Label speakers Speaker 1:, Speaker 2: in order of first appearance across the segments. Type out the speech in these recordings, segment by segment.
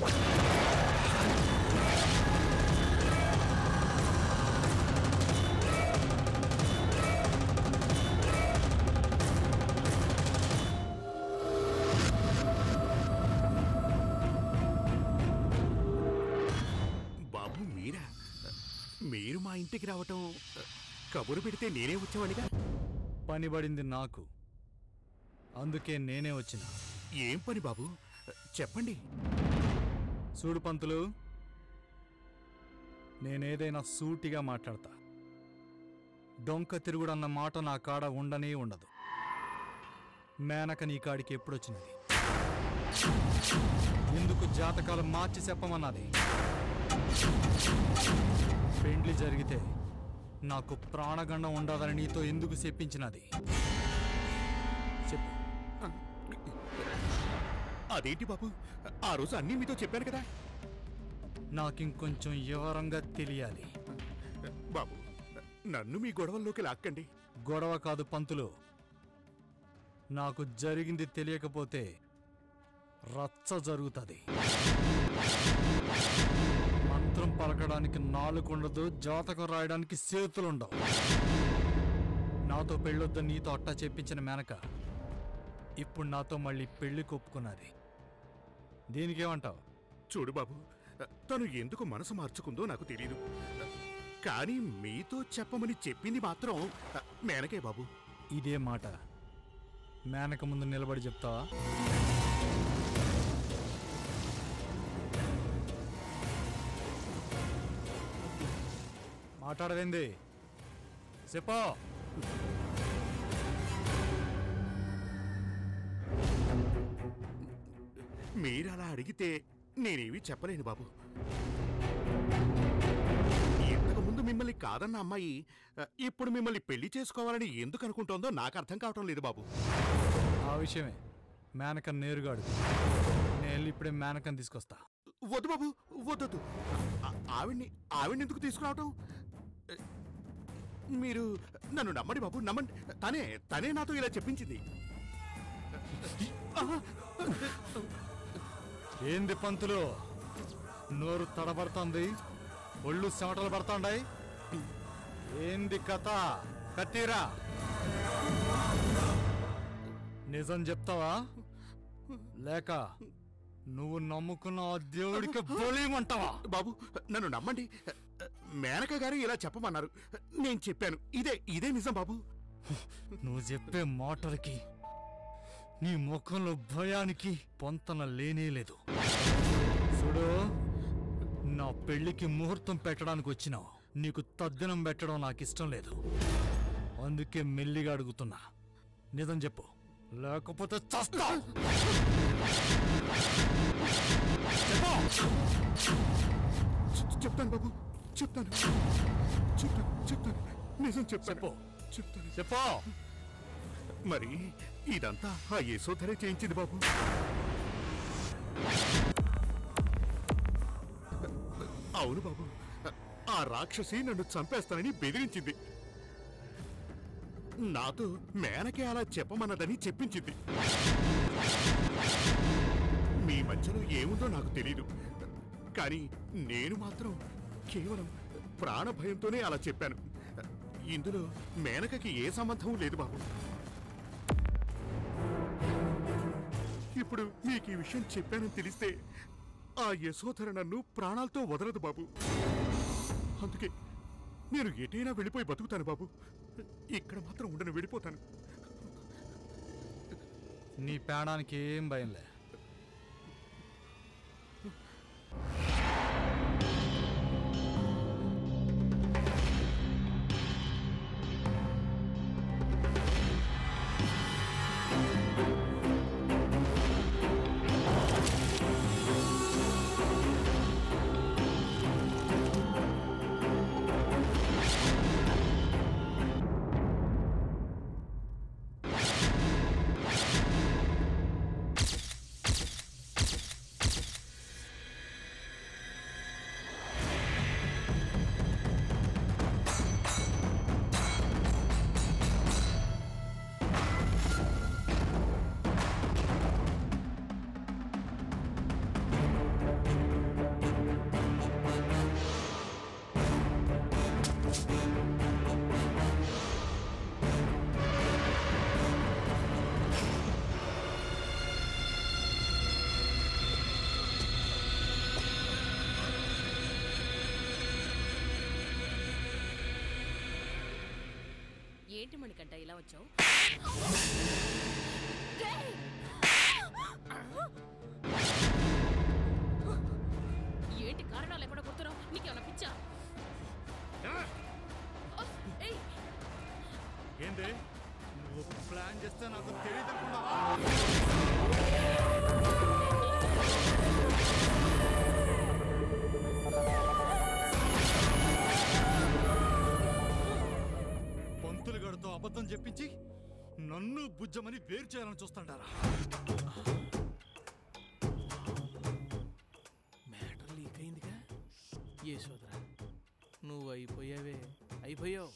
Speaker 1: బాబు మీరా మీరు మా ఇంటికి రావటం కబురు పెడితే నేనే వచ్చేవాడిగా
Speaker 2: పని పడింది నాకు అందుకే నేనే వచ్చిన
Speaker 1: ఏం పని బాబు చెప్పండి
Speaker 2: చూడు పంతులు నేనేదైనా సూటిగా మాట్లాడతా డొంక తిరుగుడన్న మాట నా కాడ ఉండనే ఉండదు మేనక నీ కాడికి ఎప్పుడొచ్చినది ఎందుకు జాతకాలు మార్చి చెప్పమన్నది పెండ్లి జరిగితే నాకు ప్రాణగండం ఉండదని నీతో ఎందుకు చెప్పించినది చెప్పు
Speaker 1: అదేంటి బాబు ఆ రోజు అన్నీ మీతో చెప్పాను కదా
Speaker 2: నాకింకొంచెం వివరంగా తెలియాలి
Speaker 1: బాబు నన్ను మీ గొడవల్లోకి లాక్కండి
Speaker 2: గొడవ కాదు పంతులు నాకు జరిగింది తెలియకపోతే రచ్చ జరుగుతుంది మంత్రం పలకడానికి నాలుగుండదు జాతకం రాయడానికి చేతులుండవు నాతో పెళ్ళొద్దని నీతో అట్టా చెప్పించిన మేనక ఇప్పుడు నాతో మళ్ళీ పెళ్లి కొప్పుకున్నది దీనికేమంటావు
Speaker 1: చూడు బాబు తను ఎందుకు మనసు మార్చుకుందో నాకు తెలియదు కానీ మీతో చెప్పమని చెప్పింది మాత్రం మేనకే బాబు
Speaker 2: ఇదే మాట మేనక ముందు నిలబడి చెప్తావా మాట్లాడవేంది చెప్పో
Speaker 1: మీరలా అడిగితే నేనేవి చెప్పలేను బాబు ఇంతకు ముందు మిమ్మల్ని కాదన్న అమ్మాయి ఆ, ఇప్పుడు మిమ్మల్ని పెళ్లి చేసుకోవాలని ఎందుకు అనుకుంటోందో నాకు అర్థం కావటం లేదు బాబు
Speaker 2: ఆ విషయమే మేనకన్ నేరుగాడు నేను వెళ్ళి ఇప్పుడే మేనకన్ తీసుకొస్తా
Speaker 1: వద్దు బాబు వద్దొద్దు ఆ- ఆవిడ్ని ఆవిడ్ని ఎందుకు తీసుకురావటం మీరు నన్ను నమ్మండి బాబు నమ్మండి తనే తనే నాతో ఇలా చెప్పించింది
Speaker 2: ఏంది పంతులు నోరు తడబడుతుంది ఒళ్ళు చెమటలు పడుతుండాయి ఏంది కథ కత్తిరా నిజం చెప్తావా లేక నువ్వు నమ్ముకున్న ఆ దేవుడికి బలిమంటావా
Speaker 1: బాబు నన్ను నమ్మండి మేనక గారు ఇలా చెప్పమన్నారు నేను చెప్పాను ఇదే ఇదే నిజం బాబు
Speaker 2: నువ్వు చెప్పే మాటలకి నీ ముఖంలో భయానికి పొంతన లేనే లేదు చూడు నా పెళ్లికి ముహూర్తం పెట్టడానికి వచ్చినావు నీకు తద్దినం పెట్టడం నాకు ఇష్టం లేదు అందుకే మెల్లిగా అడుగుతున్నా నిజం చెప్పు లేకపోతే చస్తా
Speaker 1: చె- చెప్తాను బాబు చెప్తాను చెప్తాను చెప్తాను నిజం చెప్తాను
Speaker 2: చెప్పు.
Speaker 1: చెప్తాను
Speaker 2: చెప్పు
Speaker 1: మరి ఇదంతా ఆ యశోధరే చేయించింది బాబు అవును బాబు ఆ రాక్షసి నన్ను చంపేస్తానని బెదిరించింది నాతో మేనకే అలా చెప్పమన్నదని చెప్పించింది మీ మధ్యలో ఏముందో నాకు తెలీదు కానీ నేను మాత్రం కేవలం ప్రాణ భయంతోనే అలా చెప్పాను ఇందులో మేనకకి ఏ సంబంధం లేదు బాబు ఇప్పుడు మీకు ఈ విషయం చెప్పానని తెలిస్తే ఆ యశోధర నన్ను ప్రాణాలతో వదలదు బాబు అందుకే నేను ఎటైనా వెళ్ళిపోయి బతుకుతాను బాబు ఇక్కడ మాత్రం ఉండను వెళ్ళిపోతాను
Speaker 2: నీ ప్రాణానికి ఏం భయంలే
Speaker 3: ఏంటి మణికంట ఇలా వచ్చావు ఏంటి కారణాలు ఎక్కడ కొడుతున్నావు నీకేమైనా పిచ్చా ఏయ్
Speaker 2: ఏంది నువ్వు ప్లాన్ చేస్తే నాకు తెలియదు పంతులు గడితో అబద్ధం చెప్పించి నన్ను బుజ్జమని వేరు చేయాలని చూస్తుంటారా
Speaker 4: మ్యాటర్ లీక్ అయిందిగా ఏ సోదరా నువ్వు అయిపోయావే అయిపోయావు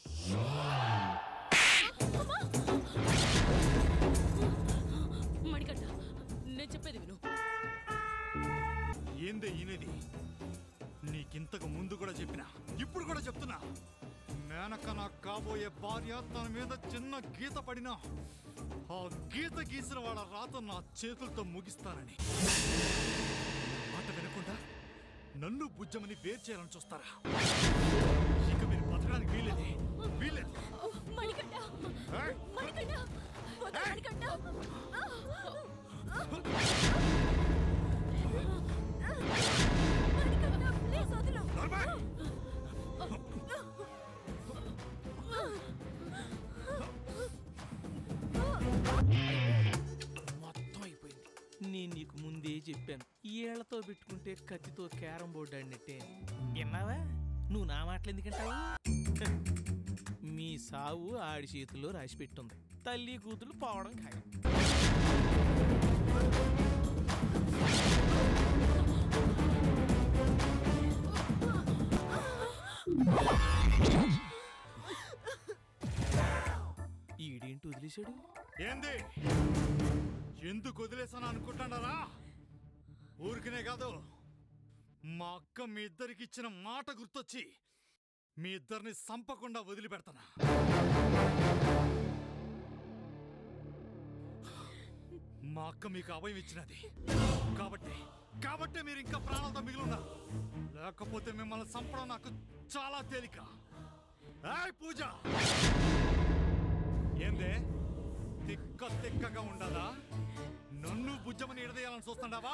Speaker 3: మణికంట నేను చెప్పేది విను
Speaker 2: ఏందే ఈనేది నీకింతకు ముందు కూడా చెప్పినా ఇప్పుడు కూడా చెప్తున్నా మేనక నాకు కాబోయే భార్య తన మీద చిన్న గీత పడినా ఆ గీత గీసిన వాళ్ళ రాత నా చేతులతో ముగిస్తానని మాట వినకుండా నన్ను బుజ్జమని వేరు చేయాలని చూస్తారా ఇక మీరు బతకడానికి వీలేదే వీలేదు
Speaker 3: మణికంట
Speaker 2: ఏయ్!
Speaker 3: మణికంట వద్దు మణికంట మణికంట ప్లీజ్ వదిలు
Speaker 2: నర్మయ్!
Speaker 4: మొత్తం అయిపోయింది నేను నీకు ముందే చెప్పాను ఏళ్లతో పెట్టుకుంటే కత్తితో క్యారం బోర్డు ఆడినట్టే విన్నావా నువ్వు నా మాటలు ఎందుకంటావు మీ సావు ఆడి చేతుల్లో రాసి పెట్టుంది తల్లి కూతురు పోవడం ఖాయం ఈడేంటి వదిలేశాడు
Speaker 2: ఏంది ఎందుకు వదిలేసాను అనుకుంటాడారా ఊరికనే కాదు మా అక్క మీ ఇద్దరికి ఇచ్చిన మాట గుర్తొచ్చి మీ ఇద్దరిని సంపకుండా వదిలిపెడతానా మా అక్క మీకు అభయం ఇచ్చినది కాబట్టి కాబట్టే మీరు ఇంకా ప్రాణాలతో మిగిలి ఉన్నారు లేకపోతే మిమ్మల్ని చంపడం నాకు చాలా తేలిక ఏయ్ పూజ ఏందే తిక్క తిక్కగా ఉండదా నన్ను బుజ్జమని ఎడదేయాలని చూస్తుండావా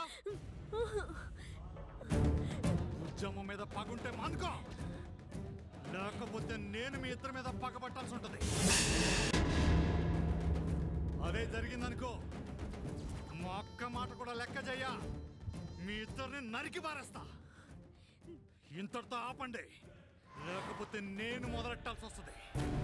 Speaker 2: బుజ్జమ్మ మీద పగుంటే మానుకో లేకపోతే నేను మీ ఇద్దరి మీద పగబట్టాల్సి ఉంటది అదే జరిగిందనుకో మా అక్క మాట కూడా లెక్క చెయ్య మీ ఇద్దరిని నరికి పారేస్తా ఇంతటితో ఆపండి లేకపోతే నేను మొదలెట్టాల్సి వస్తుంది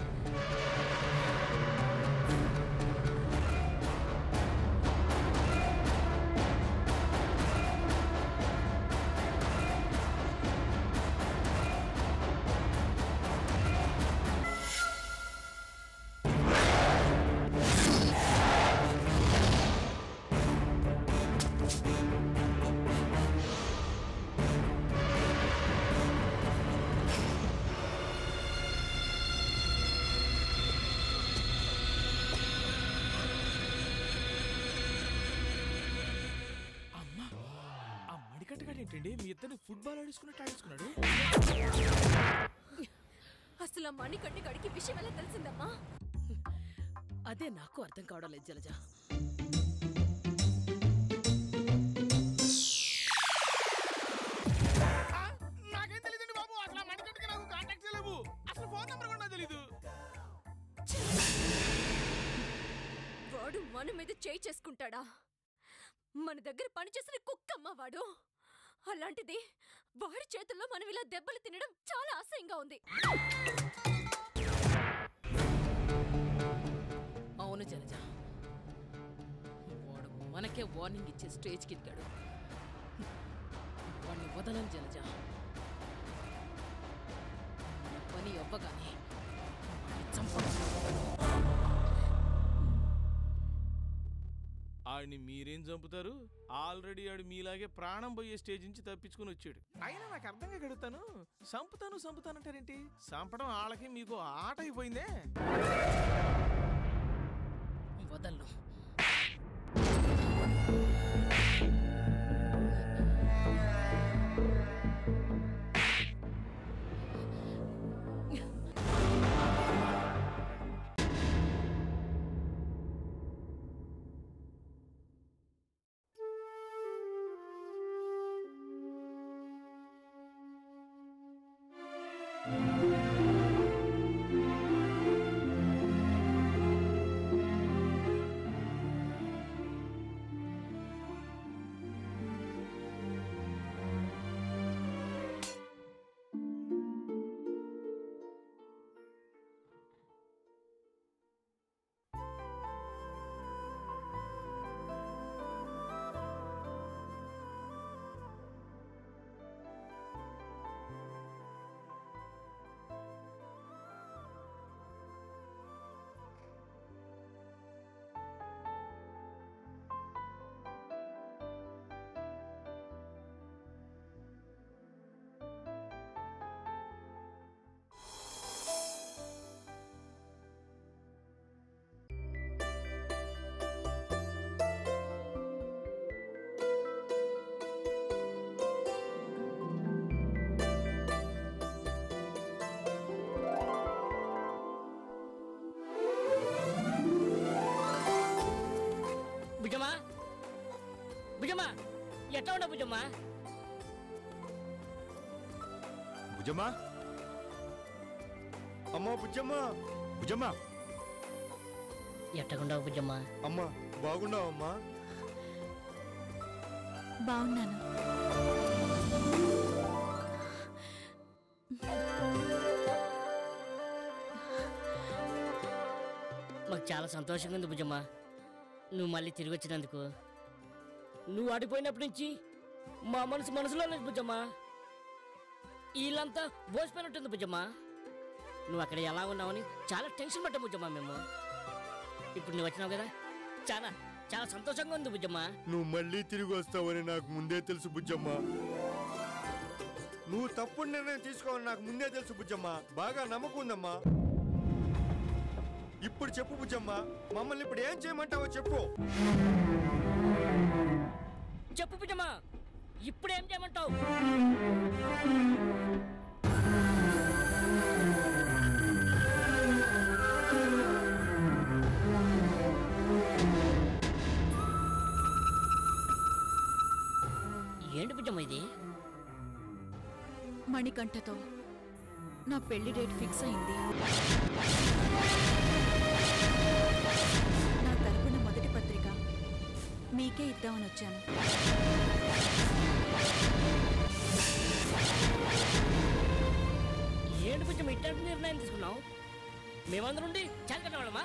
Speaker 4: అమ్మా ఆ మడికట్టగాడు ఏంటండి మీ ఇద్దరిని ఫుట్బాల్ ఆడేసుకున్నట్టు ఆడేసుకున్నాడు
Speaker 5: అసలు ఆ మణికంటి గడికి విషయం ఎలా తెలిసిందమ్మా
Speaker 3: అదే నాకు అర్థం కావడం లేదు జలజ
Speaker 4: నాకేం తెలియదండి బాబు అసలు మడికట్టుకి నాకు కాంటాక్ట్స్ లేవు అసలు ఫోన్ నెంబర్ కూడా తెలీదు
Speaker 5: వాడు మన మీద చేయి చేసుకుంటాడా మన దగ్గర పనిచేసిన కుక్కమ్మ వాడు అలాంటిది వాడి చేతుల్లో మనం ఇలా దెబ్బలు తినడం చాలా అసహ్యంగా ఉంది
Speaker 3: అవును జలజ వాడు మనకే వార్నింగ్ ఇచ్చే స్టేజ్కి ఎదిగాడు వాడిని వదలను జలజ మన పని అవ్వగానే వాడిని చంపడం
Speaker 4: ఆడిని మీరేం చంపుతారు ఆల్రెడీ ఆడు మీలాగే ప్రాణం పోయే స్టేజ్ నుంచి తప్పించుకుని వచ్చాడు అయినా నాకు అర్థంగా గడుగుతాను సంపుతాను సంపుతానంటారేంటి సంపడం ఆళ్ళకి మీకు ఆట అయిపోయిందే
Speaker 3: వదలను
Speaker 6: భుజమా భుజమా ఎట్లా ఉండవు భుజమా
Speaker 1: భుజమ్మా అమ్మా బుజ్జమ్మా భుజమ్మా
Speaker 6: ఎట్టకుండవు భుజమా
Speaker 1: అమ్మా బాగున్నావమ్మా
Speaker 5: బాగున్నాను
Speaker 6: మాకు చాలా సంతోషంగా ఉంది భుజమ్మా నువ్వు మళ్ళీ తిరిగి వచ్చినందుకు నువ్వు ఆడిపోయినప్పటి నుంచి మా మనసు మనసులో లేదు భుజమ్మా వీళ్ళంతా బోసిపోయినట్టుంది భుజమ్మా నువ్వు అక్కడ ఎలా ఉన్నావని చాలా టెన్షన్ పడ్డా భుజమ్మా మేము ఇప్పుడు నువ్వు వచ్చినావు కదా చాలా చాలా సంతోషంగా ఉంది భుజమ్మా
Speaker 1: నువ్వు మళ్ళీ తిరిగి వస్తావని నాకు ముందే తెలుసు బుజ్జమ్మా నువ్వు తప్పుడు నిర్ణయం తీసుకోవాలని నాకు ముందే తెలుసు బుజ్జమ్మా బాగా నమ్మకం ఉందమ్మా ఇప్పుడు చెప్పు బుజ్జమ్మా మమ్మల్ని ఇప్పుడు ఏం చేయమంటావో చెప్పు
Speaker 6: చెప్పు భుజమ్మా ఇప్పుడు ఏం చేయమంటావు ఏంటి భుజమ్మ ఇది
Speaker 5: మణికంఠతో నా పెళ్లి డేట్ ఫిక్స్ అయింది నా తరపున మొదటి పత్రిక మీకే ఇద్దామని వచ్చాను
Speaker 6: ఏంటి భుజమ్మ ఇట్లాంటి నిర్ణయం తీసుకున్నావు మేమందరం ఉండి చాలా వాళ్ళమా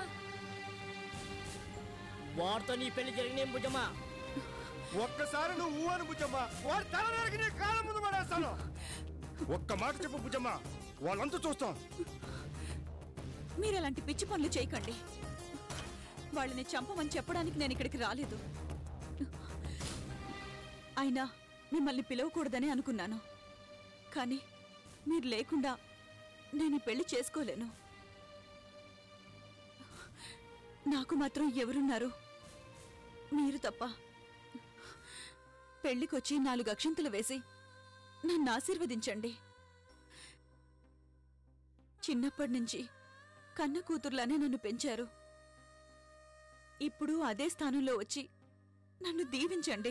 Speaker 6: వాడితో నీ పెళ్లి జరిగిన భుజమ్మా
Speaker 1: ఒక్కసారి నువ్వు ఊ అని బుజ్జమ్మా వాడి తల నరికి నీ కాళ్ళ ముందు పడేస్తాను ఒక్క మాట చెప్పు బుజ్జమ్మా వాళ్ళంతా చూస్తాం
Speaker 7: మీరు అలాంటి పిచ్చి పనులు చేయకండి వాళ్ళని చంపమని చెప్పడానికి నేను ఇక్కడికి రాలేదు అయినా మిమ్మల్ని పిలవకూడదని అనుకున్నాను కానీ మీరు లేకుండా నేను ఈ పెళ్లి చేసుకోలేను నాకు మాత్రం ఎవరున్నారు మీరు తప్ప పెళ్లికొచ్చి నాలుగు అక్షింతలు వేసి నన్ను ఆశీర్వదించండి చిన్నప్పటి నుంచి కన్న కూతుర్లానే నన్ను పెంచారు ఇప్పుడు అదే స్థానంలో వచ్చి నన్ను దీవించండి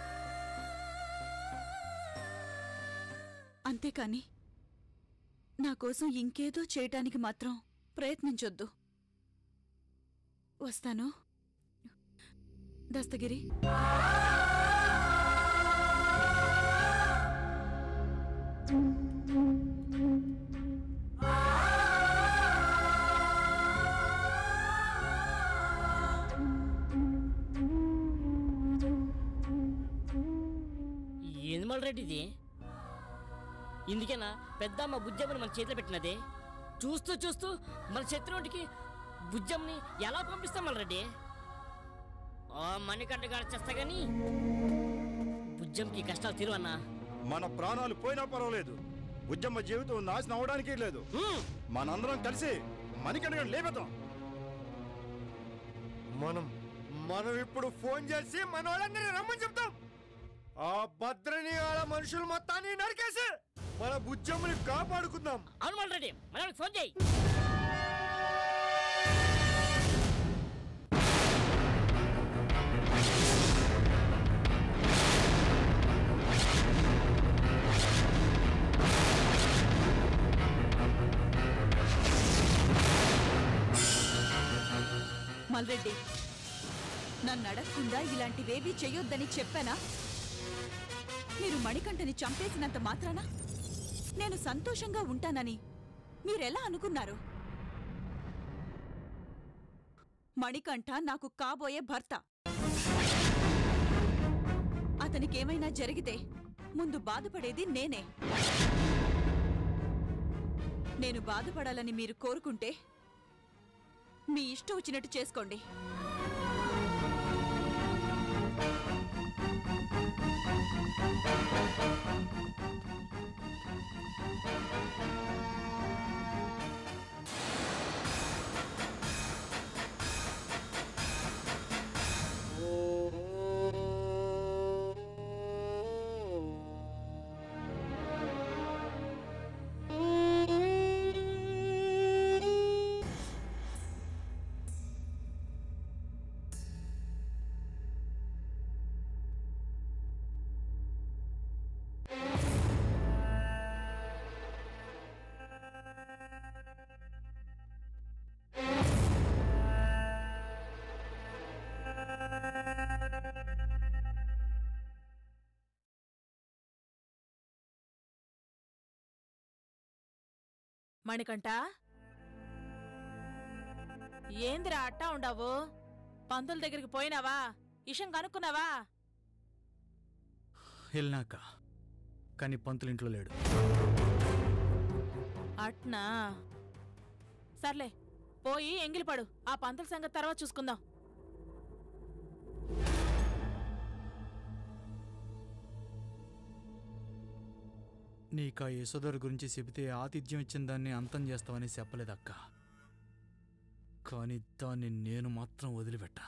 Speaker 7: అంతేకాని నా కోసం ఇంకేదో చేయటానికి మాత్రం ప్రయత్నించొద్దు వస్తాను దస్తగిరి
Speaker 6: ఏంది మళ్ళీ రెడ్డి ఇది ఇందుకేనా పెద్దమ్మ బుజ్జమ్మని మన చేతిలో పెట్టినదే చూస్తూ చూస్తూ మన శత్రువుడికి బుజ్జమ్మని ఎలా పంపిస్తాం మళ్ళీ రెడ్డి ఆ మణికంఠ గారు చేస్తా గాని బుజ్జమ్మకి కష్టాలు తీరువన్నా
Speaker 1: మన ప్రాణాలు పోయినా పర్వాలేదు బుజ్జమ్మ జీవితం నాశనం అవడానికి లేదు
Speaker 6: హ్మ్.
Speaker 1: మనందరం కలిసి మణికంఠ లేపేద్దాం మనం మనం ఇప్పుడు ఫోన్ చేసి మన వాళ్ళందరినీ రమ్మని చెప్తాం ఆ భద్రని ఆడ మనుషులు మొత్తాన్ని నరికేసి మన బుజ్జమ్మని కాపాడుకుందాం
Speaker 6: అవును మళ్ళీ రెడ్డి మనకి ఫోన్ చేయి
Speaker 7: మల్రెడ్డి నన్ను అడగకుండా ఇలాంటివేవీ చెయ్యొద్దని చెప్పానా మీరు మణికంఠని చంపేసినంత మాత్రాన నేను సంతోషంగా ఉంటానని మీరెలా అనుకున్నారు మణికంఠ నాకు కాబోయే భర్త అతనికేమైనా జరిగితే ముందు బాధపడేది నేనే నేను బాధపడాలని మీరు కోరుకుంటే మీ ఇష్టం వచ్చినట్టు చేసుకోండి
Speaker 8: మణికంఠ ఏందిరా అట్టా ఉండవు పంతుల దగ్గరికి పోయినావా ఇషం కనుక్కున్నావా
Speaker 2: వెళ్ళినాక కానీ పంతులు ఇంట్లో లేడు
Speaker 8: అట్నా సర్లే పోయి ఎంగిలిపడు ఆ పంతుల సంగతి తర్వాత చూసుకుందాం
Speaker 2: నీకు ఆ యశోదర్ గురించి చెబితే ఆతిథ్యం ఇచ్చిన దాన్ని అంతం చేస్తావని చెప్పలేదక్క కానీ దాన్ని నేను మాత్రం వదిలిపెట్టా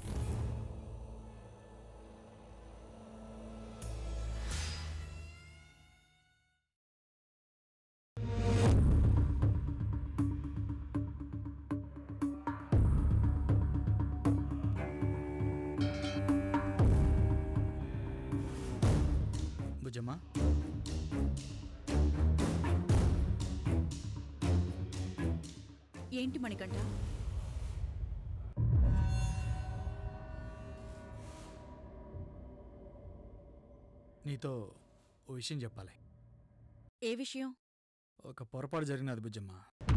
Speaker 2: భుజమ్మా
Speaker 7: ఏంటి మణికంఠ
Speaker 2: నీతో ఓ విషయం చెప్పాలి
Speaker 7: ఏ విషయం
Speaker 2: ఒక పొరపాటు జరిగినది బుజ్జమ్మ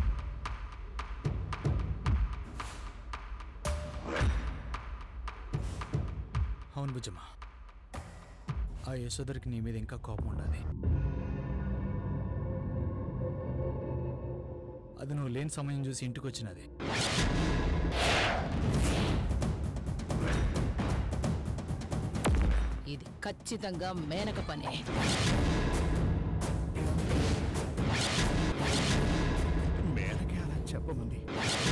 Speaker 2: అవును బుజ్జమ్మ ఆ యశోదరికి నీ మీద ఇంకా కోపం ఉండాలి అది నువ్వు లేని సమయం చూసి ఇంటికి వచ్చినది
Speaker 9: ఇది ఖచ్చితంగా మేనక పనే
Speaker 1: మేనకే అలా చెప్పమంది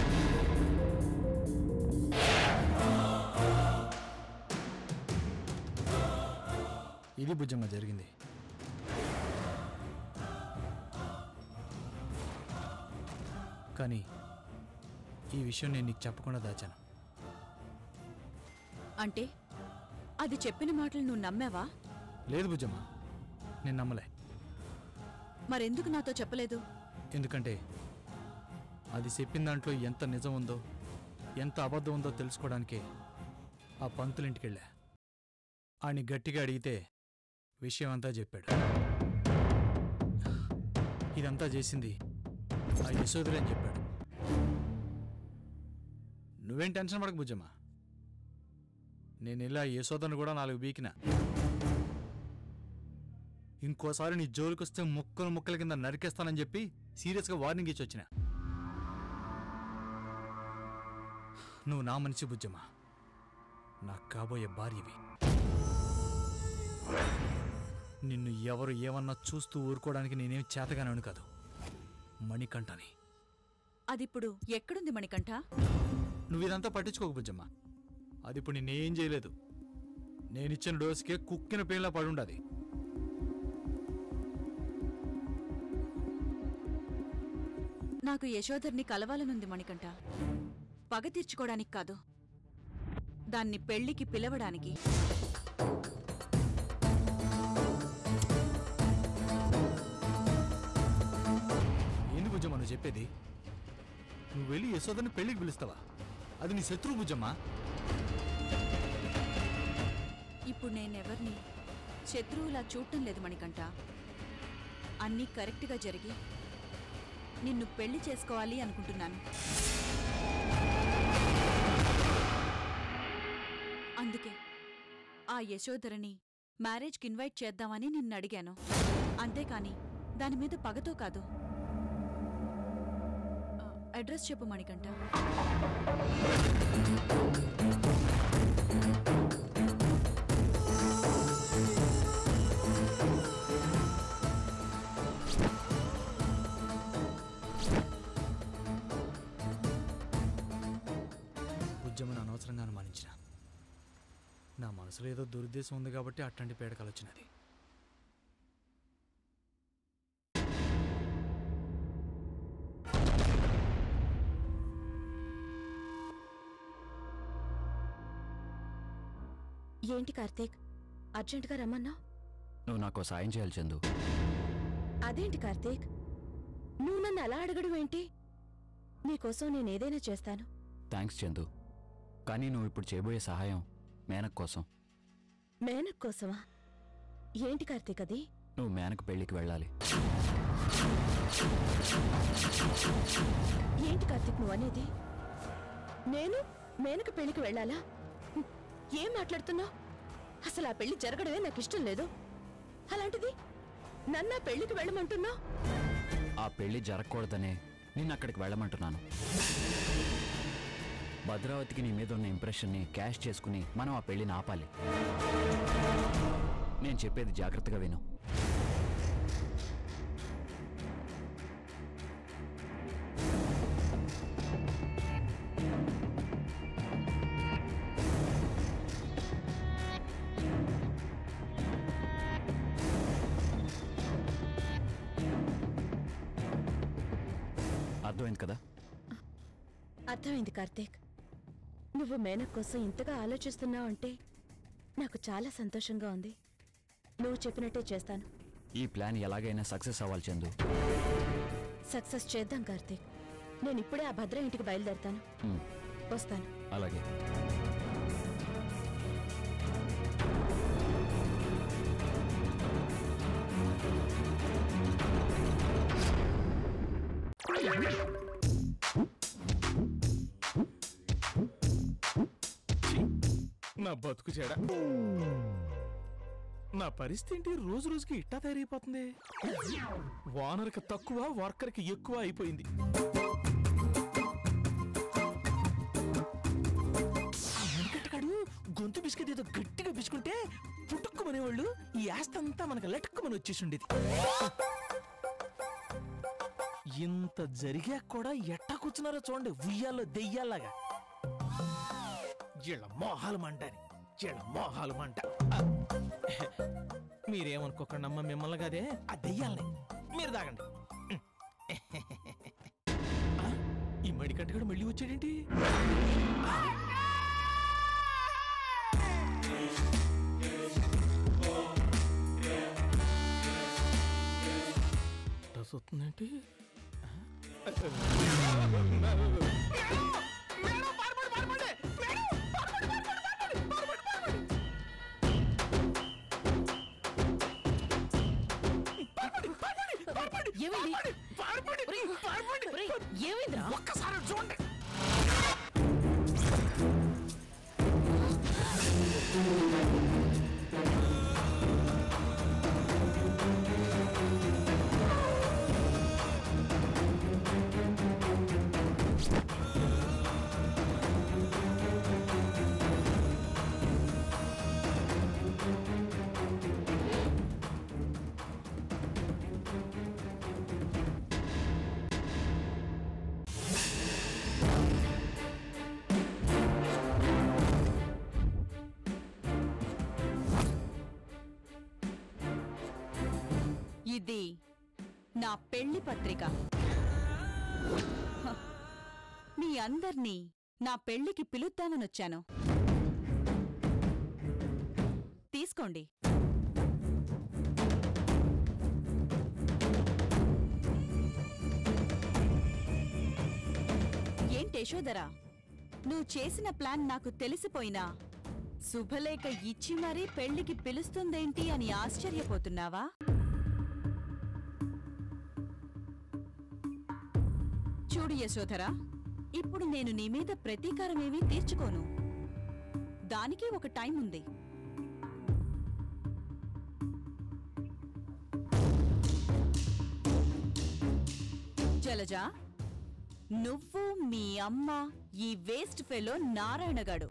Speaker 2: ఇది బుజ్జమ్మ జరిగింది కానీ ఈ విషయం నేను నీకు చెప్పకుండా దాచాను
Speaker 7: అంటే అది చెప్పిన మాటలు నువ్వు నమ్మావా
Speaker 2: లేదు బుజ్జమ్మ నేను నమ్మలే
Speaker 7: మరెందుకు నాతో చెప్పలేదు
Speaker 2: ఎందుకంటే అది చెప్పిన దాంట్లో ఎంత నిజం ఉందో ఎంత అబద్ధం ఉందో తెలుసుకోవడానికే ఆ పంతులింటికి వెళ్ళా ఆని గట్టిగా అడిగితే విషయం అంతా చెప్పాడు ఇదంతా చేసింది ఆ యశోదరి అని చెప్పాడు నువ్వేం టెన్షన్ పడక బుజ్జమ్మ నేను ఇలా యశోదను కూడా నాలుగు బీకినా ఇంకోసారి నీ జోలికొస్తే ముక్కలు ముక్కల కింద నరికేస్తానని చెప్పి సీరియస్గా వార్నింగ్ ఇచ్చి వచ్చిన నువ్వు నా మనిషి బుజ్జమ్మా నాకు కాబోయే భార్యవి నిన్ను ఎవరు ఏమన్నా చూస్తూ ఊరుకోవడానికి నేనేం చేతగానని కాదు మణికంఠని
Speaker 7: అదిప్పుడు ఎక్కడుంది మణికంఠ
Speaker 2: నువ్వు ఇదంతా పట్టించుకోకు బుజ్జమ్మా అది ఇప్పుడు నిన్నేం చేయలేదు నేనిచ్చిన డోసుకే కుక్కిన పేన్లా పడుండది
Speaker 7: నాకు యశోధర్ని కలవాలనుంది మణికంఠ పగ తీర్చుకోవడానికి కాదు దాన్ని పెళ్లికి పిలవడానికి
Speaker 2: ఏంది బుజ్జమ్మ నువ్వు చెప్పేది నువ్వు వెళ్ళి యశోదని పెళ్ళికి పిలుస్తావా అది నీ శత్రువు బుజ్జమ్మ
Speaker 7: ఇప్పుడు నేనెవరిని శత్రువులా చూడటం లేదు మణికంఠ అన్నీ కరెక్ట్గా జరిగి నిన్ను పెళ్లి చేసుకోవాలి అనుకుంటున్నాను అందుకే ఆ యశోధరని మ్యారేజ్కి ఇన్వైట్ చేద్దామని నిన్ను అడిగాను అంతేకాని దాని మీద పగతో కాదు ఆ, అడ్రస్ చెప్పు మణికంఠ
Speaker 10: బుజ్జమ్మని అనవసరంగా అనుమానించిన నా మనసులో ఏదో దురుద్దేశం ఉంది కాబట్టి అట్లాంటి పేడకలు వచ్చినది
Speaker 11: ఏంటి కార్తీక్ అర్జెంటుగా రమ్మన్నావు
Speaker 12: నువ్వు నాకు సాయం చేయాలి చందు
Speaker 11: అదేంటి కార్తీక్ నువ్వు నన్ను అలా అడగడం ఏంటి నీకోసం నేనేదైనా చేస్తాను
Speaker 12: థ్యాంక్స్ చందు కానీ నువ్వు ఇప్పుడు చేయబోయే సహాయం మేనక్ కోసం
Speaker 11: మేనక్ కోసమా ఏంటి కార్తీక్ అది
Speaker 12: నువ్వు మేనక్ పెళ్లికి వెళ్ళాలి
Speaker 11: ఏంటి కార్తీక్ నువ్వు అనేది నేను మేనక పెళ్లికి వెళ్ళాలా హ్మ్, ఏం మాట్లాడుతున్నావు అసలు ఆ పెళ్లి జరగడమే నాకు ఇష్టం లేదు అలాంటిది నన్ను ఆ పెళ్లికి వెళ్ళమంటున్నావు
Speaker 12: ఆ పెళ్లి జరగకూడదనే నిన్ను అక్కడికి వెళ్ళమంటున్నాను భద్రావతికి నీ మీద ఉన్న ఇంప్రెషన్ని క్యాష్ చేసుకుని మనం ఆ పెళ్లిని ఆపాలి నేను చెప్పేది జాగ్రత్తగా విను అర్థమైంది కదా
Speaker 11: అర్థమైంది కార్తీక్ నువ్వు మేనక్ కోసం ఇంతగా ఆలోచిస్తున్నావు అంటే నాకు చాలా సంతోషంగా ఉంది నువ్వు చెప్పినట్టే చేస్తాను
Speaker 12: ఈ ప్లాన్ ఎలాగైనా సక్సెస్ అవ్వాలి చందు
Speaker 11: సక్సెస్ చేద్దాం కార్తీక్ నేను ఇప్పుడే ఆ భద్ర ఇంటికి బయలుదేరతాను
Speaker 12: ఉమ్,
Speaker 11: వస్తాను
Speaker 12: అలాగే
Speaker 4: నా బతుకు చెడ నా పరిస్థితి ఏంటి రోజు రోజుకి ఇట్టా తయారైపోతుంది ఓనర్కి తక్కువ వర్కర్కి ఎక్కువ అయిపోయింది ఆ వెనకట్టగాడు గొంతు బిస్కెట్ ఏదో గట్టిగా బిసుకుంటే పుట్టుక్కుమనేవాళ్ళు ఈ ఆస్తంతా మనకు లటుక్కుమని వచ్చేసి ఉండేది ఇంత జరిగా కూడా ఎట్టా కూర్చున్నారో చూడండి ఉయ్యాల్లో దెయ్యాలాగా వీళ్ళ మోహాలు మంటని వీళ్ళ మోహాలు మంట మీరేమనుకోకండి అమ్మ మిమ్మల్ని కదే ఆ దెయ్యాలని మీరు తాగండి ఆ, ఈ మడికంటగాడు మళ్ళీ వచ్చాడేంటి డ్రెస్ వస్తుందేంటి
Speaker 11: ఏమైంది ఒరేయ్, ఏమైందిరా
Speaker 4: ఒక్కసారి చూడండి
Speaker 7: ఇది నా పెళ్లి పత్రిక హ, మీ అందర్నీ నా పెళ్లికి పిలుద్దామనొచ్చాను తీసుకోండి ఏంటి యశోదరా నువ్వు చేసిన ప్లాన్ నాకు తెలిసిపోయినా శుభలేఖ ఇచ్చి మరీ పెళ్లికి పిలుస్తుందేంటి అని ఆశ్చర్యపోతున్నావా చూడు యశోధరా ఇప్పుడు నేను నీ మీద ప్రతీకారమేమీ తీర్చుకోను దానికి ఒక టైం ఉంది జలజ నువ్వు మీ అమ్మ ఈ వేస్ట్ ఫెలో నారాయణగాడు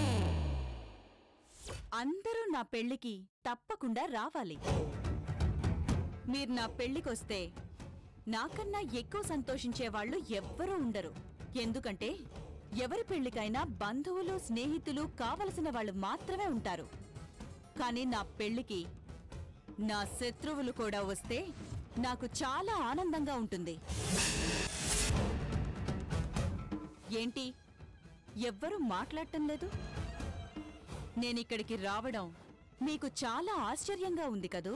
Speaker 7: అందరూ నా పెళ్లికి తప్పకుండా రావాలి మీరు నా పెళ్లికొస్తే నాకన్నా ఎక్కువ సంతోషించే వాళ్ళు ఎవ్వరూ ఉండరు ఎందుకంటే ఎవరి పెళ్లికైనా బంధువులు స్నేహితులు కావలసిన వాళ్ళు మాత్రమే ఉంటారు కానీ నా పెళ్లికి నా శత్రువులు కూడా వస్తే నాకు చాలా ఆనందంగా ఉంటుంది ఏంటి ఎవ్వరూ మాట్లాడటం లేదు నేనిక్కడికి రావడం మీకు చాలా ఆశ్చర్యంగా ఉంది కదూ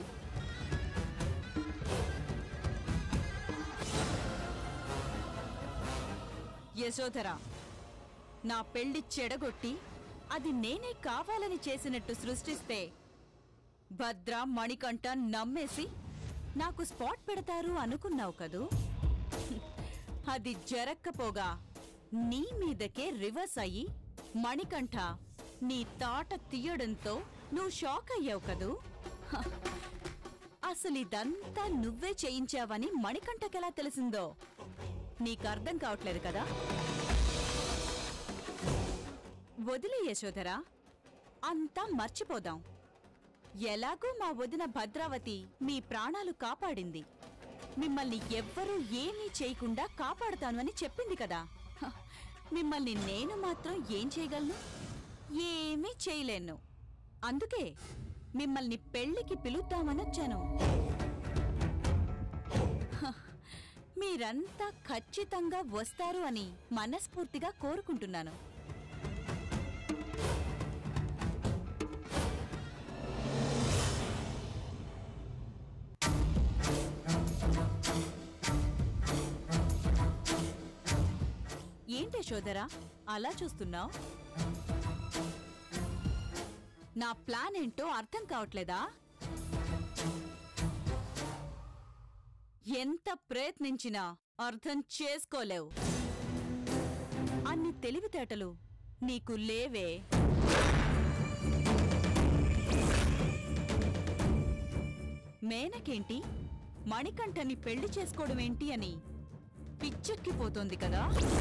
Speaker 7: యశోధర నా పెళ్లి చెడగొట్టి అది నేనే కావాలని చేసినట్టు సృష్టిస్తే భద్ర మణికంఠ నమ్మేసి నాకు స్పాట్ పెడతారు అనుకున్నావు కదూ అది జరక్కపోగా నీ మీదకే రివర్స్ అయ్యి మణికంఠ నీ తాట తీయడంతో నువ్వు షాక్ అయ్యావు కదూ హ, అసలు ఇదంతా నువ్వే చేయించావని మణికంఠకెలా తెలిసిందో నీకర్థం కావట్లేదు కదా వదిలే యశోధరా అంతా మర్చిపోదాం ఎలాగూ మా వదిన భద్రావతి మీ ప్రాణాలు కాపాడింది మిమ్మల్ని ఎవ్వరూ ఏమీ చేయకుండా కాపాడుతాను అని చెప్పింది కదా హ, మిమ్మల్ని నేను మాత్రం ఏం చేయగలను ఏమీ చేయలేను అందుకే మిమ్మల్ని పెళ్లికి పిలుద్దామని వచ్చాను హ, మీరంతా ఖచ్చితంగా వస్తారు అని మనస్ఫూర్తిగా కోరుకుంటున్నాను ఏంటి యశోదరా అలా చూస్తున్నావు నా ప్లాన్ ఏంటో అర్థం కావట్లేదా ఎంత ప్రయత్నించినా అర్థం చేసుకోలేవు అన్ని తెలివితేటలు నీకు లేవే మేనకేంటి మణికంఠని పెళ్లి చేసుకోవడమేంటి అని పిచ్చెక్కిపోతోంది కదా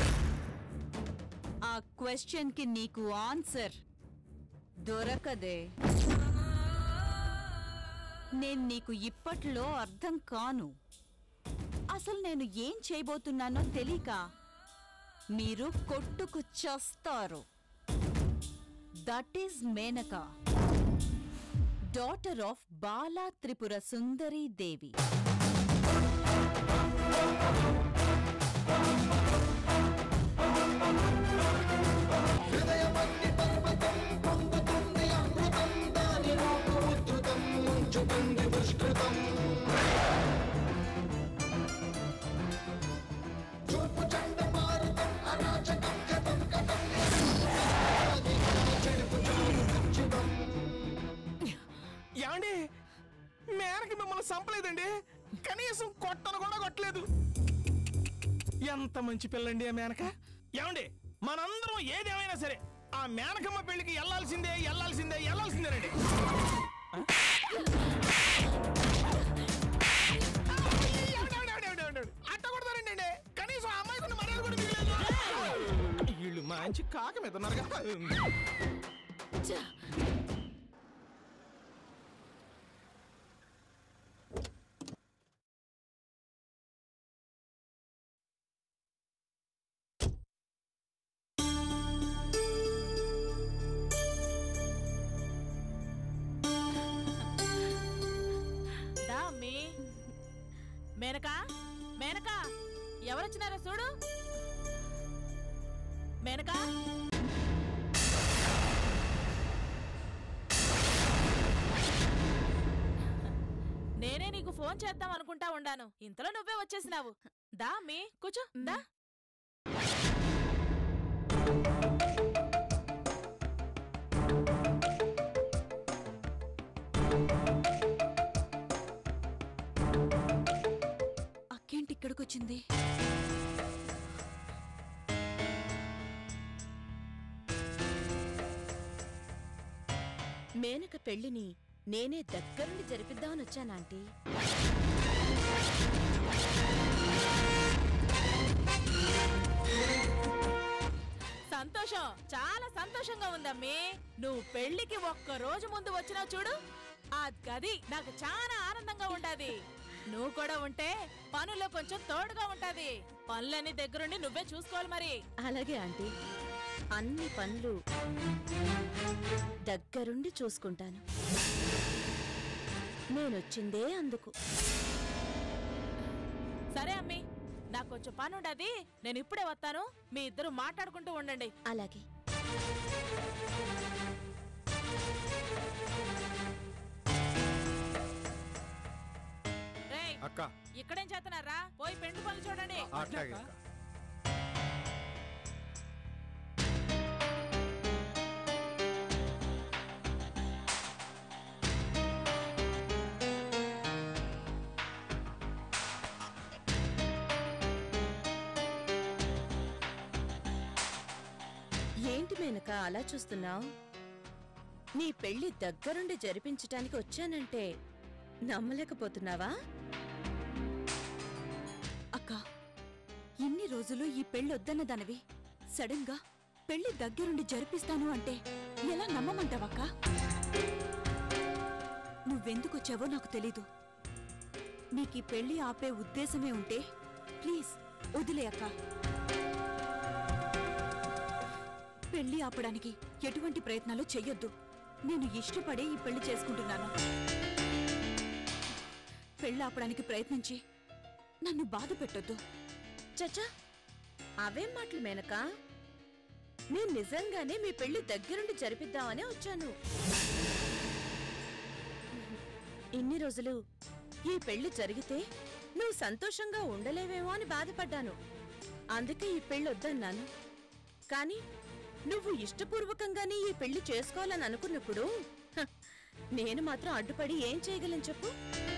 Speaker 7: ఆ క్వశ్చన్ కి నీకు ఆన్సర్ దొరకదే నేను నీకు ఇప్పట్లో అర్థం కాను అసలు నేను ఏం చేయబోతున్నానో తెలియక మీరు కొట్టుకు చస్తారు that is Menaka daughter of Bala Tripura Sundari Devi
Speaker 4: ఏమండి మేనకి మిమ్మల్ని చంపలేదండి కనీసం కొట్టను కూడా కొట్టలేదు ఎంత మంచి పిల్లండి ఆ మేనక ఏమండి మనందరం ఏదేమైనా సరే ఆ మేనకమ్మ పెళ్లికి వెళ్ళాల్సిందే వెళ్ళాల్సిందే వెళ్ళాల్సిందేనండి ఆ? ఏమండి, ఏమండి, ఏమండి, ఏమండి, ఏమండి? అట్ట కొడతారండి అండి కనీసం ఆ అమ్మాయికి ఉన్న మర్యాద కూడా మిగిలేదు వీళ్ళు మంచి కాక మీద ఉన్నారు కదా
Speaker 8: దా అమ్మి మేనకా మేనకా ఎవరొచ్చినారో చూడు మేనకా నేనే నీకు ఫోన్ చేద్దాం అనుకుంటా ఉండాను ఇంతలో నువ్వే వచ్చేసినావు దా అమ్మి కూర్చో దా
Speaker 7: అక్కేంటి ఇక్కడికొచ్చింది
Speaker 11: మేనక పెళ్లిని నేనే దగ్గరుండి జరిపిద్దామని వచ్చానాంటీ
Speaker 8: సంతోషం చాలా సంతోషంగా ఉందమ్మీ నువ్వు పెళ్లికి ఒక్క రోజు ముందు వచ్చినావు చూడు ఆ గది నాకు చాలా ఆనందంగా ఉండాది నువ్వు కూడా ఉంటే పనుల్లో కొంచెం తోడుగా ఉంటది పనులన్నీ దగ్గరుండి నువ్వే చూసుకోవాలి మరి
Speaker 11: అలాగే ఆంటీ అన్ని పనులు దగ్గరుండి చూసుకుంటాను నేనొచ్చిందే అందుకు
Speaker 8: సరే అమ్మీ నాకు కొంచెం పని ఉండది నేను ఇప్పుడే వస్తాను మీ ఇద్దరు మాట్లాడుకుంటూ ఉండండి
Speaker 11: అలాగే
Speaker 8: రేయ్
Speaker 13: అక్క
Speaker 8: ఇక్కడేం చేస్తున్నారా పోయి పెండు పనులు చూడండి
Speaker 13: అట్లాగే అక్క
Speaker 11: ఏంటి మేనక అలా చూస్తున్నావు నీ పెళ్లి దగ్గరుండి జరిపించటానికి వచ్చానంటే నమ్మలేకపోతున్నావా
Speaker 7: అక్క ఇన్ని రోజులు ఈ పెళ్ళొద్దన్న దానివి సడన్ గా పెళ్లి దగ్గరుండి జరిపిస్తాను అంటే ఎలా నమ్మమంటావక్క నువ్వెందుకొచ్చావో నాకు తెలీదు నీకీ పెళ్లి ఆపే ఉద్దేశమే ఉంటే ప్లీజ్ వదిలే అక్క పెళ్లి ఆపడానికి ఎటువంటి ప్రయత్నాలు చెయ్యొద్దు నేను ఇష్టపడే ఈ పెళ్లి చేసుకుంటున్నాను పెళ్లి ఆపడానికి ప్రయత్నించి నన్ను బాధ పెట్టొద్దు
Speaker 11: చచ్చా అవేం మాటలు మేనక నేను నిజంగానే మీ పెళ్లి దగ్గరుండి జరిపిద్దామనే వచ్చాను ఇన్ని రోజులు ఈ పెళ్లి జరిగితే నువ్వు సంతోషంగా ఉండలేవేమో అని బాధపడ్డాను అందుకే ఈ పెళ్లి వద్దన్నాను కానీ నువ్వు ఇష్టపూర్వకంగానే ఈ పెళ్లి చేసుకోవాలని అనుకున్నప్పుడు హ, నేను మాత్రం అడ్డుపడి ఏం చేయగలను చెప్పు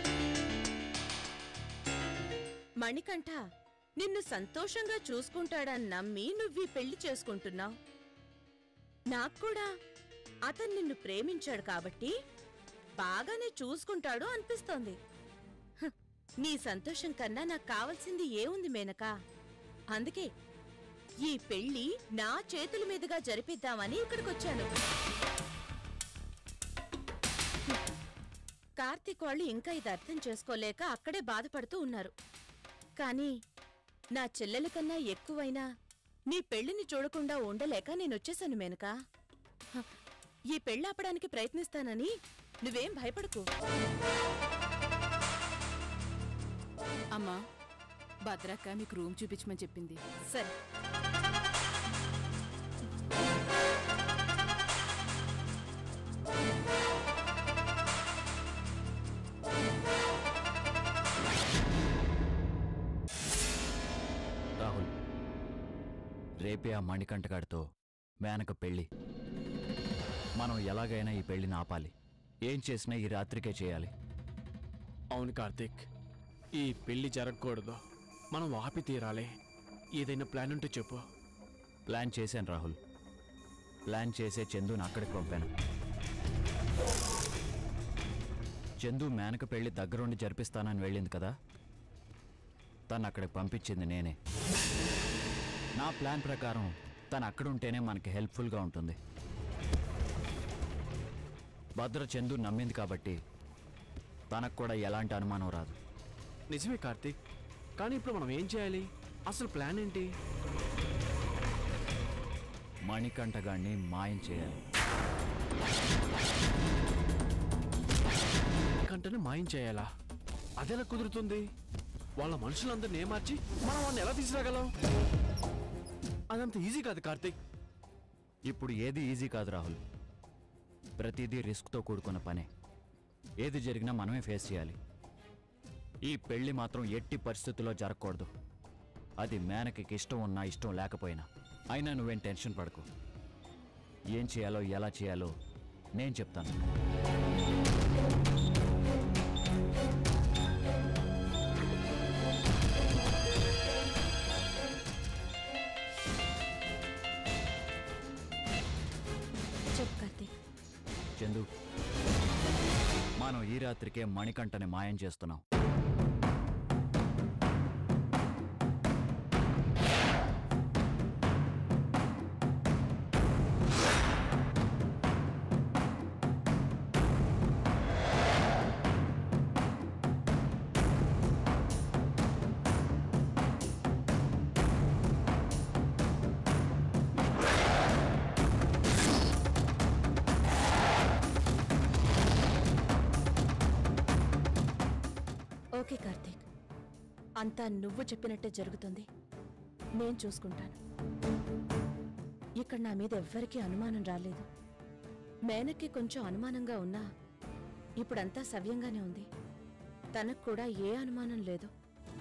Speaker 11: మణికంఠ నిన్ను సంతోషంగా చూసుకుంటాడని నమ్మి నువ్వు ఈ పెళ్లి చేసుకుంటున్నావు నాకు కూడా అతను నిన్ను ప్రేమించాడు కాబట్టి బాగానే చూసుకుంటాడు అనిపిస్తోంది హ్, నీ సంతోషం కన్నా నాకు కావాల్సింది ఏముంది మేనక అందుకే ఈ పెళ్లి నా చేతుల మీదుగా జరిపిద్దామని ఇక్కడికొచ్చాను హ్మ్. కార్తీక్ వాళ్ళు ఇంకా ఇది అర్థం చేసుకోలేక అక్కడే బాధపడుతూ ఉన్నారు కానీ నా చెల్లెల కన్నా ఎక్కువైనా నీ పెళ్లిని చూడకుండా ఉండలేక నేనొచ్చేశాను మేనక హ, ఈ పెళ్ళాపడానికి ప్రయత్నిస్తానని నువ్వేం భయపడకు
Speaker 14: అమ్మా భద్రక్క మీకు రూమ్ చూపించమని చెప్పింది
Speaker 11: సరే
Speaker 12: రాహుల్ రేపే ఆ మణికంఠగాడితో మేనక పెళ్ళి మనం ఎలాగైనా ఈ పెళ్లిని ఆపాలి ఏం చేసినా ఈ రాత్రికే చేయాలి
Speaker 15: అవును కార్తీక్ ఈ పెళ్లి జరగకూడదు మనం ఆపి తీరాలి ఏదైనా ప్లాన్ ఉంటే చెప్పు
Speaker 12: ప్లాన్ చేశాను రాహుల్ ప్లాన్ చేసే చందుని అక్కడికి పంపాను చందు మేనక పెళ్లి దగ్గరుండి జరిపిస్తానని వెళ్ళింది కదా తను అక్కడికి పంపించింది నేనే నా ప్లాన్ ప్రకారం తను అక్కడ ఉంటేనే మనకి హెల్ప్ఫుల్గా ఉంటుంది భద్ర చందు నమ్మింది కాబట్టి తనకు కూడా ఎలాంటి అనుమానం రాదు
Speaker 15: నిజమే కార్తీక్ కానీ ఇప్పుడు మనం ఏం చేయాలి అసలు ప్లాన్ ఏంటి
Speaker 12: మణికంఠగాన్ని మాయం చేయాలి
Speaker 15: కంటనే మాయం చేయాలా అదెలా కుదురుతుంది వాళ్ళ మనుషులందరినీ ఏమార్చి మనం వాడిని ఎలా తీసుకురాగలం అదంత ఈజీ కాదు కార్తీక్
Speaker 12: ఇప్పుడు ఏది ఈజీ కాదు రాహుల్ ప్రతిదీ రిస్క్తో కూడుకున్న పనే ఏది జరిగినా మనమే ఫేస్ చేయాలి ఈ పెళ్లి మాత్రం ఎట్టి పరిస్థితుల్లో జరగకూడదు అది మేనకి ఇష్టం ఉన్నా ఇష్టం లేకపోయినా అయినా నువ్వేం టెన్షన్ పడకు ఏం చేయాలో ఎలా చేయాలో నేను చెప్తాను ఈ రాత్రికే మణికంఠని మాయం చేస్తున్నావు
Speaker 11: ఓకే కార్తీక్ అంతా నువ్వు చెప్పినట్టే జరుగుతుంది నేను చూసుకుంటాను ఇక్కడ నా మీద ఎవ్వరికీ అనుమానం రాలేదు మేనక్కి కొంచెం అనుమానంగా ఉన్నా ఇప్పుడంతా సవ్యంగానే ఉంది తనకు కూడా ఏ అనుమానం లేదు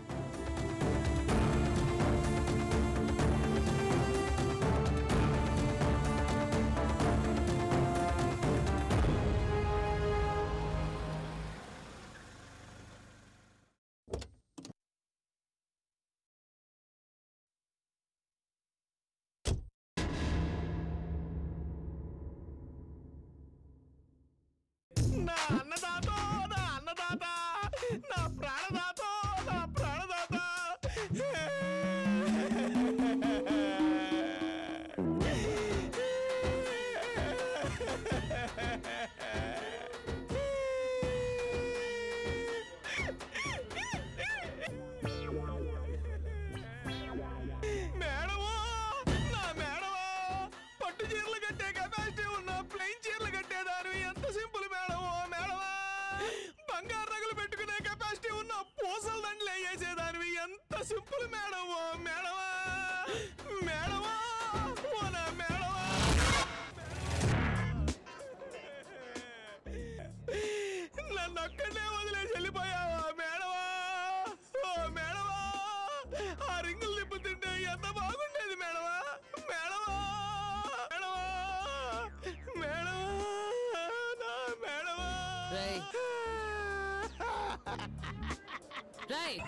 Speaker 13: నా అన్నదాత నా అన్నదాత నా ప్రాణదాత నా ప్రాణదాత మేడమో నా మేడమో పట్టు చీరలు కట్టే కెపాసిటీ ఉన్న ప్లెయిన్ చీరలు కట్టేదారు ఎంత సింపుల్ మేడమో మేడమా బంగారు నగలు పెట్టుకునే కెపాసిటీ ఉన్న పూసల దండలు వేసేదానివి ఎంత సింపుల్ మేడమో మేడమా మేడమా ఓ నా మేడమా నన్ను ఒక్కడే వదిలేసి వెళ్ళిపోయావా మేడమా ఓ మేడమా ఆ రింగులు తిప్పుతుంటే ఎంత బాగుండేది మేడమా మేడమా మేడమా మేడమా నా మేడమా
Speaker 9: రేయ్ రేయ్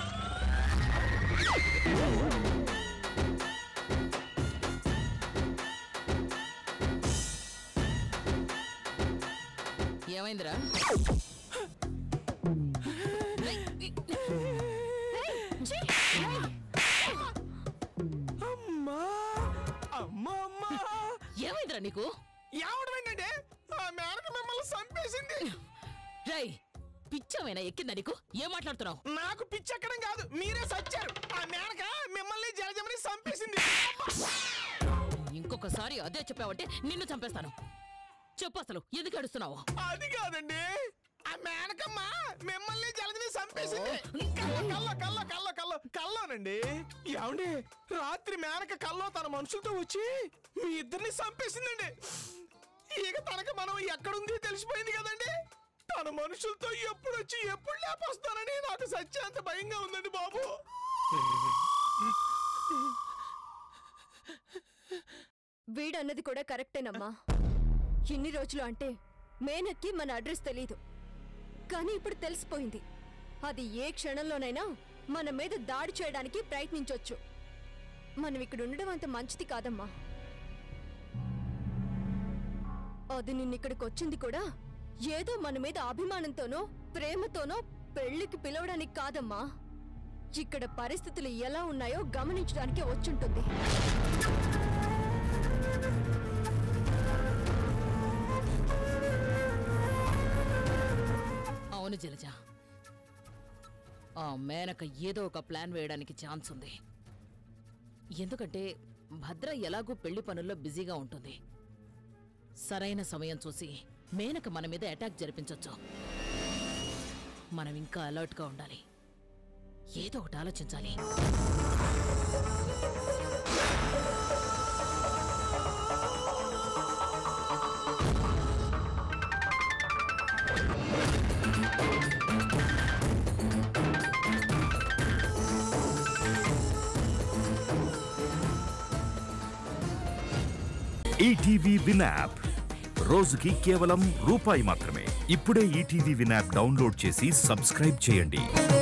Speaker 9: ఏమైందిరా
Speaker 13: అమ్మా అమ్మా అమ్మా
Speaker 9: ఏమైందిరా నీకు
Speaker 13: ఎవడు ఏంటంటే ఆ మేనక మిమ్మల్ని చంపేసింది
Speaker 9: రేయ్ పిచ్చమైనా ఎక్కిందా నీకు ఏం మాట్లాడుతున్నావు
Speaker 13: నాకు పిచ్చెక్కడం కాదు మీరే సచ్చారు ఆ మేనక మిమ్మల్ని జలజమని చంపేసింది
Speaker 9: ఇంకొకసారి అదే చెప్పావంటే నిన్ను చంపేస్తాను చెప్పు అసలు ఎందుకు అడుస్తున్నావు
Speaker 13: అది కాదండి ఆ మేనకమ్మ మిమ్మల్ని జలజని చంపేసింది కల్లో కల్లో కల్లో కల్లో కల్లో కల్లోనండి ఏమండి రాత్రి మేనక కల్లో తన మనుషులతో వచ్చి మీ ఇద్దరిని చంపేసిందండి ఇక తనకు మనం ఎక్కడుంది తెలిసిపోయింది కదండి తన మనుషులతో ఎప్పుడు వచ్చి ఎప్పుడు లేపొస్తానని నాకు సత్యాంత భయంగా ఉందండి బాబు
Speaker 5: వీడన్నది కూడా కరెక్టేనమ్మా ఇన్ని రోజులు అంటే మేనక్కి మన అడ్రస్ తెలీదు కానీ ఇప్పుడు తెలిసిపోయింది అది ఏ క్షణంలోనైనా మన మీద దాడి చేయడానికి ప్రయత్నించొచ్చు మనం ఇక్కడ ఉండడం అంత మంచిది కాదమ్మా అది నిన్నిక్కడికి వచ్చింది కూడా ఏదో మన మీద అభిమానంతోనో ప్రేమతోనో పెళ్లికి పిలవడానికి కాదమ్మా ఇక్కడ పరిస్థితులు ఎలా ఉన్నాయో గమనించడానికే వచ్చుంటుంది
Speaker 9: అవును జలజ ఆ మేనక ఏదో ఒక ప్లాన్ వేయడానికి ఛాన్స్ ఉంది ఎందుకంటే భద్ర ఎలాగూ పెళ్లి పనుల్లో బిజీగా ఉంటుంది సరైన సమయం చూసి మేనక మన మీద అటాక్ జరిపించొచ్చు మనం ఇంకా అలర్ట్గా ఉండాలి ఏదో ఒకటి ఆలోచించాలి
Speaker 16: ఈటీవీ విన్ యాప్ రోజుకి కేవలం రూపాయి మాత్రమే ఇప్పుడే ఈటీవీ విన్ యాప్ డౌన్లోడ్ చేసి సబ్స్క్రైబ్ చేయండి